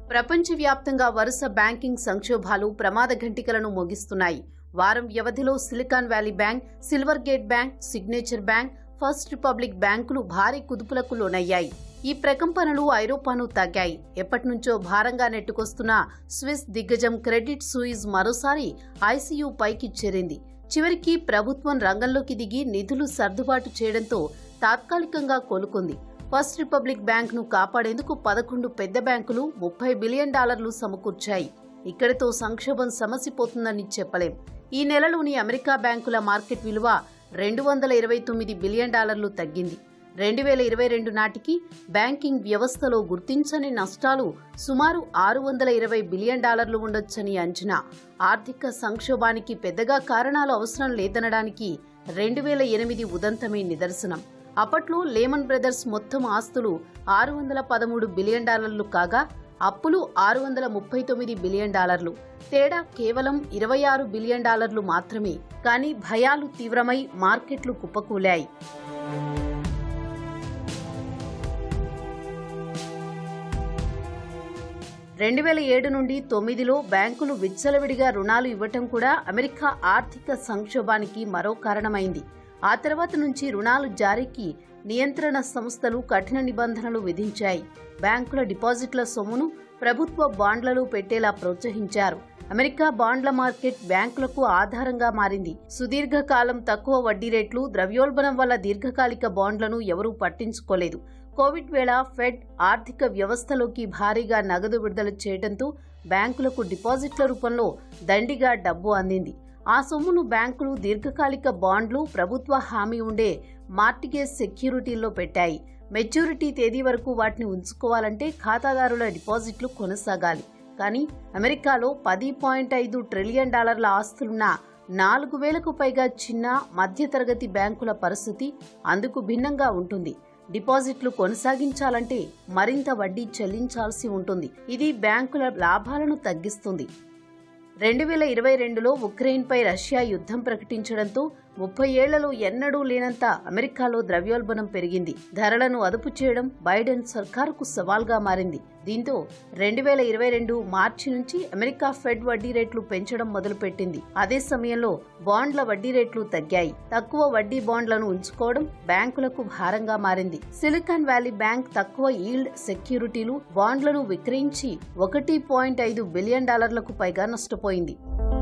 ప్రపంచవ్యాప్తంగా వరుస బ్యాంకింగ్ సంక్షోభాలు ప్రమాద ఘంటికలను మోగిస్తున్నాయి వారం వ్యవధిలో Silicon Valley Bank Silvergate Bank Signature Bank First Republic బ్యాంకులు భారీ కుదుపులకు లోనయ్యాయి ఈ ప్రకంపనలు ఐరోపాను తాకాయి ఎప్పటినుంచో భారంగా నెట్టుకొస్తున్న స్విస్ దిగ్గజం క్రెడిట్ సూయిజ్ మరోసారి ఐసీయూ పైకి చేరింది చివరికి ప్రభుత్వం రంగంలోకి దిగి నిధులు సర్దుబాటు చేయడంతో తాత్కాలికంగా కోలుకుంది ఫస్ట్ రిపబ్లిక్ బ్యాంక్ ను కాపాడేందుకు పదకొండు పెద్ద బ్యాంకులు ముప్పై బిలియన్ డాలర్లు సమకూర్చాయి ఇక్కడితో సంక్షోభం సమసిపోతుందని చెప్పలేం ఈ నెలలోని అమెరికా బ్యాంకుల మార్కెట్ విలువ రెండు వందల ఇరవై తొమ్మిది బిలియన్ డాలర్లు తగ్గింది రెండు వేల ఇరవై రెండు నాటికి బ్యాంకింగ్ వ్యవస్థలో గుర్తించని నష్టాలు సుమారు ఆరు వందల ఇరవై బిలియన్ డాలర్లు ఉండొచ్చని అంచనా ఆర్థిక సంక్షోభానికి పెద్దగా కారణాలు అవసరం లేదనడానికి రెండు వేల ఎనిమిది ఉదంతమే నిదర్శనం అప్పట్లో లేమన్ బ్రదర్స్ మొత్తం ఆస్తులు ఆరు వందల పదమూడు బిలియన్ డాలర్లు కాగా అప్పులు ఆరు వందల ముప్పై తొమ్మిది బిలియన్ డాలర్లు తేడా కేవలం ఇరవై ఆరు బిలియన్ డాలర్లు మాత్రమే కానీ భయాలు తీవ్రమై మార్కెట్లు కుప్పకూలాయి రెండు వేల ఏడు నుండి తొమ్మిదిలో బ్యాంకులు విచ్చలవిడిగా రుణాలు ఇవ్వటం కూడా అమెరికా ఆర్థిక సంక్షోభానికి మరో కారణమైంది ఆ తర్వాత నుంచి రుణాలు జారీకి నియంత్రణ సంస్థలు కఠిన నిబంధనలు విధించాయి బ్యాంకుల డిపాజిట్ల సొమ్మును ప్రభుత్వ బాండ్లలో పెట్టేలా ప్రోత్సహించారు అమెరికా బాండ్ల మార్కెట్ బ్యాంకులకు ఆధారంగా మారింది సుదీర్ఘకాలం తక్కువ వడ్డీ రేట్లు ద్రవ్యోల్బణం వల్ల దీర్ఘకాలిక బాండ్లను ఎవరూ పట్టించుకోలేదు కోవిడ్ వేళ ఫెడ్ ఆర్థిక వ్యవస్థలోకి భారీగా నగదు విడుదల చేయడంతో బ్యాంకులకు డిపాజిట్ల రూపంలో దండిగా డబ్బు అందింది ఆ సొమ్మును బ్యాంకులు దీర్ఘకాలిక బాండ్లు ప్రభుత్వ హామీ ఉండే మార్టిగేజ్ సెక్యూరిటీల్లో పెట్టాయి మెచ్యూరిటీ తేదీ వరకు వాటిని ఉంచుకోవాలంటే ఖాతాదారుల డిపాజిట్లు కొనసాగాలి కానీ అమెరికాలో పది పాయింట్ ఐదు ట్రిలియన్ డాలర్ల ఆస్తులున్న నాలుగు వేలకు పైగా చిన్న మధ్యతరగతి బ్యాంకుల పరిస్థితి అందుకు భిన్నంగా ఉంటుంది డిపాజిట్లు కొనసాగించాలంటే మరింత వడ్డీ చెల్లించాల్సి ఉంటుంది ఇది బ్యాంకుల లాభాలను తగ్గిస్తుంది రెండు వేల ఇరవై రెండులో ఉక్రెయిన్పై రష్యా యుద్ధం ప్రకటించడంతో ముప్పై ఏళ్లలో ఎన్నడూ లేనంత అమెరికాలో ద్రవ్యోల్బణం పెరిగింది ధరలను అదుపు చేయడం బైడెన్ సర్కారుకు సవాల్గా మారింది దీంతో రెండు వేల ఇరవై రెండు మార్చి నుంచి అమెరికా ఫెడ్ వడ్డీ రేట్లు పెంచడం మొదలుపెట్టింది అదే సమయంలో బాండ్ల వడ్డీ రేట్లు తగ్గాయి తక్కువ వడ్డీ బాండ్లను ఉంచుకోవడం బ్యాంకులకు భారంగా మారింది సిలికాన్ వ్యాలీ బ్యాంక్ తక్కువ ఈల్డ్ సెక్యూరిటీలు బాండ్లను విక్రయించి ఒకటి పాయింట్ ఐదు బిలియన్ డాలర్లకు పైగా నష్టపోయింది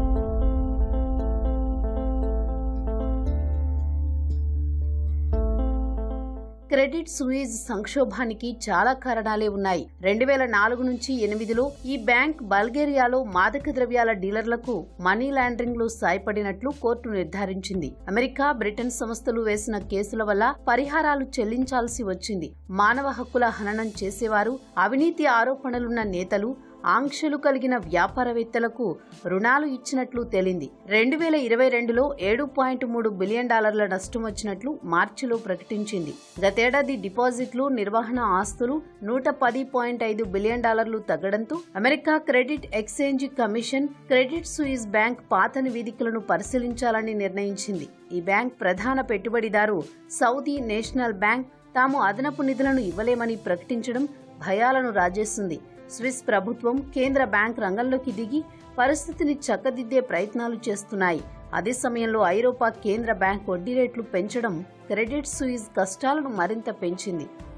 క్రెడిట్ సూయిజ్ సంక్షోభానికి చాలా కారణాలే ఉన్నాయి రెండు వేల నాలుగు నుంచి ఎనిమిదిలో ఈ బ్యాంక్ బల్గేరియాలో మాదక ద్రవ్యాల డీలర్లకు మనీ లాండరింగ్ లో సాయపడినట్లు కోర్టు నిర్ధారించింది అమెరికా బ్రిటన్ సంస్థలు వేసిన కేసుల వల్ల పరిహారాలు చెల్లించాల్సి వచ్చింది మానవ హక్కుల హననం చేసేవారు అవినీతి ఆరోపణలున్న నేతలు ఆంక్షలు కలిగిన వ్యాపారవేత్తలకు రుణాలు ఇచ్చినట్లు తేలింది రెండు వేల ఇరవై రెండులో ఏడు పాయింట్ మూడు బిలియన్ డాలర్ల నష్టం వచ్చినట్లు మార్చిలో ప్రకటించింది గతేడాది డిపాజిట్లు నిర్వహణ ఆస్తులు నూట పది పాయింట్ ఐదు బిలియన్ డాలర్లు తగ్గడంతో America credit exchange commission Credit Suisse bank పాత నివేదికలను పరిశీలించాలని నిర్ణయించింది ఈ బ్యాంక్ ప్రధాన పెట్టుబడిదారు సౌదీ నేషనల్ బ్యాంక్ తాము అదనపు నిధులను ఇవ్వలేమని ప్రకటించడం భయాలను రాజేస్తుంది స్విస్ ప్రభుత్వం కేంద్ర బ్యాంక్ రంగంలోకి దిగి పరిస్థితిని చక్కదిద్దే ప్రయత్నాలు చేస్తున్నాయి అదే సమయంలో ఐరోపా కేంద్ర బ్యాంక్ వడ్డీ రేట్లు పెంచడం క్రెడిట్ సూయిజ్ కష్టాలను మరింత పెంచింది